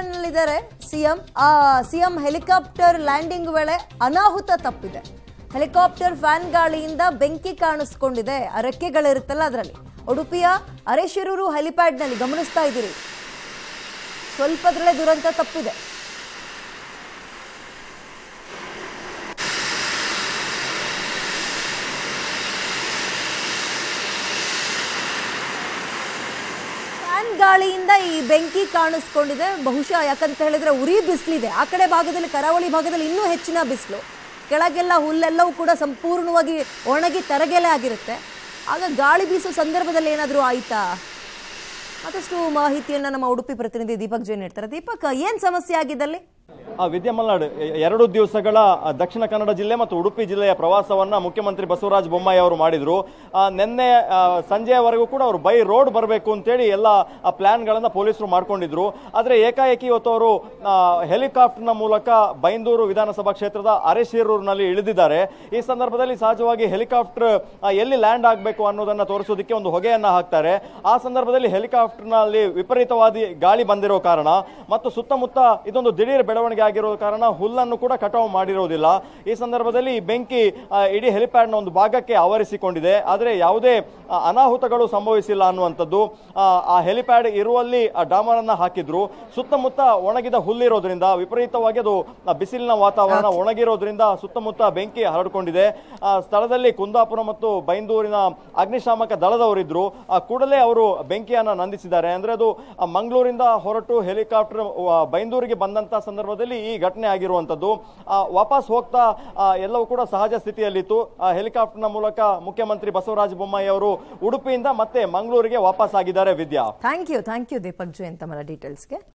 ನಲ್ಲಿದ್ದಾರೆ CM ಆ CM helicopter landing ವೇಳೆ ಅನಾಹುತ ತಪ್ಪಿದೆ ಹೆಲಿಕಾಪ್ಟರ್ ಫ್ಯಾನ್ ಗಾಳಿಯಿಂದ ಬೆಂಕಿ ಕಾಣಿಸ್ಕೊಂಡಿದೆ ಆ ರೆಕ್ಕೆಗಳಿರುತ್ತಲ್ಲ ಅದರಲ್ಲಿ ಉಡುಪಿಯ ಅರೆಶಿರೂರು ಹೆಲಿಪ್ಯಾಡ್ನಲ್ಲಿ ಗಮನಿಸ್ತಾ ಇದ್ದೀರಿ ಸ್ವಲ್ಪದ್ರಲ್ಲೇ ದುರಂತ ತಪ್ಪಿದೆ ಫ್ಯಾನ್ ಗಾಳಿಯಿಂದ ಈ ಬೆಂಕಿ ಕಾಣಿಸ್ಕೊಂಡಿದೆ ಬಹುಶಃ ಯಾಕಂತ ಹೇಳಿದ್ರೆ ಉರಿ ಬಿಸಿಲಿದೆ ಆ ಕಡೆ ಭಾಗದಲ್ಲಿ ಕರಾವಳಿ ಭಾಗದಲ್ಲಿ ಇನ್ನೂ ಹೆಚ್ಚಿನ ಬಿಸಿಲು ಕೆಳಗೆಲ್ಲ ಹುಲ್ಲೆಲ್ಲವೂ ಕೂಡ ಸಂಪೂರ್ಣವಾಗಿ ಒಣಗಿ ತರಗೆಲೆ ಆಗಿರುತ್ತೆ ಆಗ ಗಾಳಿ ಬೀಸೋ ಸಂದರ್ಭದಲ್ಲಿ ಏನಾದರೂ ಆಯ್ತಾ ಮತ್ತಷ್ಟು ಮಾಹಿತಿಯನ್ನ ನಮ್ಮ ಉಡುಪಿ ಪ್ರತಿನಿಧಿ ದೀಪಕ್ ಜೈನ್ ನೀಡ್ತಾರೆ ದೀಪಕ್ ಏನ್ ಸಮಸ್ಯೆ ಆಗಿದ್ದಲ್ಲಿ ಆ ವಿದ್ಯಾ ಮಲ್ನಾಡ್ ಎ- ಎರಡು ದಿವಸಗಳ ಆ, ದಕ್ಷಿಣ ಕನ್ನಡ ಜಿಲ್ಲೆ ಮತ್ತು ಉಡುಪಿ ಜಿಲ್ಲೆಯ ಪ್ರವಾಸವನ್ನ ಮುಖ್ಯಮಂತ್ರಿ ಬಸವರಾಜ ಬೊಮ್ಮಾಯಿ ಅವರು ಮಾಡಿದ್ರು ಆ, ನಿನ್ನೆ ಆ, ಸಂಜೆಯವರೆಗೂ ಕೂಡ ಅವರು ಬೈ ರೋಡ್ ಬರಬೇಕು ಅಂತೇಳಿ ಎಲ್ಲ ಆ ಪ್ಲಾನ್ಗಳನ್ನ ಪೊಲೀಸರು ಮಾಡ್ಕೊಂಡಿದ್ರು ಆದ್ರೆ ಏಕಾಏಕಿ ಇವತ್ತು ಅವರು ಹೆಲಿಕಾಪ್ಟರ್ನ ಮೂಲಕ ಬೈಂದೂರು ವಿಧಾನಸಭಾ ಕ್ಷೇತ್ರದ ಅರೆಶೀರೂರಿನಲ್ಲಿ ಇಳಿದಿದ್ದಾರೆ ಈ ಸಂದರ್ಭದಲ್ಲಿ ಸಹಜವಾಗಿ ಹೆಲಿಕಾಪ್ಟರ್ ಆ, ಎಲ್ಲಿ ಲ್ಯಾಂಡ್ ಆಗಬೇಕು ಅನ್ನೋದನ್ನ ತೋರಿಸೋದಕ್ಕೆ ಒಂದು ಹೊಗೆಯನ್ನ ಹಾಕ್ತಾರೆ ಆ ಸಂದರ್ಭದಲ್ಲಿ ಹೆಲಿಕಾಪ್ಟರ್ನಲ್ಲಿ ವಿಪರೀತವಾದಿ ಗಾಳಿ ಬಂದಿರೋ ಕಾರಣ ಮತ್ತು ಸುತ್ತಮುತ್ತ ಇದೊಂದು ದಿಢೀರ್ ಬೆಳವಣಿಗೆ ಆಗಿರೋ ಕಾರಣ ಹುಲ್ಲನ್ನು ಕೂಡ ಕಟಾವು ಮಾಡಿರೋದಿಲ್ಲ ಈ ಸಂದರ್ಭದಲ್ಲಿ ಈ ಬೆಂಕಿ ಆ, ಇಡೀ ಹೆಲಿಪ್ಯಾಡ್ನ ಒಂದು ಭಾಗಕ್ಕೆ ಆವರಿಸಿಕೊಂಡಿದೆ ಆದರೆ ಯಾವುದೇ ಆ, ಅನಾಹುತಗಳು ಸಂಭವಿಸಿಲ್ಲ ಅನ್ನುವಂಥದ್ದು ಆ, ಆ ಹೆಲಿಪ್ಯಾಡ್ ಇರುವಲ್ಲಿ ಆ ಡಾಮರ್ ಅನ್ನ ಹಾಕಿದ್ರು ಸುತ್ತಮುತ್ತ ಒಣಗಿದ ಹುಲ್ಲಿರೋದ್ರಿಂದ ವಿಪರೀತವಾಗಿ ಅದು ಆ, ಬಿಸಿಲಿನ ವಾತಾವರಣ ಒಣಗಿರೋದ್ರಿಂದ ಸುತ್ತಮುತ್ತ ಬೆಂಕಿ ಹರಡಿಕೊಂಡಿದೆ ಆ, ಸ್ಥಳದಲ್ಲಿ ಕುಂದಾಪುರ ಮತ್ತು ಬೈಂದೂರಿನ ಅಗ್ನಿಶಾಮಕ ದಳದವರಿದ್ರು ಆ, ಕೂಡಲೇ ಅವರು ಬೆಂಕಿಯನ್ನ ನಂದಿಸಿದ್ದಾರೆ ಅಂದ್ರೆ ಅದು ಆ, ಮಂಗಳೂರಿಂದ ಹೊರಟು ಹೆಲಿಕಾಪ್ಟರ್ ಆ, ಬೈಂದೂರಿಗೆ ಬಂದಂತ ಸಂದರ್ಭದಲ್ಲಿ ಈ ಘಟನೆ ಆಗಿರುವಂತದ್ದು ಆ, ವಾಪಸ್ ಹೋಗ್ತಾ ಆ, ಎಲ್ಲವೂ ಕೂಡ ಸಹಜ ಸ್ಥಿತಿಯಲ್ಲಿತ್ತು ಆ, ಹೆಲಿಕಾಪ್ಟರ್ನ ಮೂಲಕ ಮುಖ್ಯಮಂತ್ರಿ ಬಸವರಾಜ ಬೊಮ್ಮಾಯಿ ಅವರು ಉಡುಪಿಯಿಂದ ಮತ್ತೆ ಮಂಗಳೂರಿಗೆ ವಾಪಸ್ ಆಗಿದ್ದಾರೆ Vidya thank you thank you Deepak Jain ತಮ್ಮ ಡೀಟೇಲ್ಸ್ಗೆ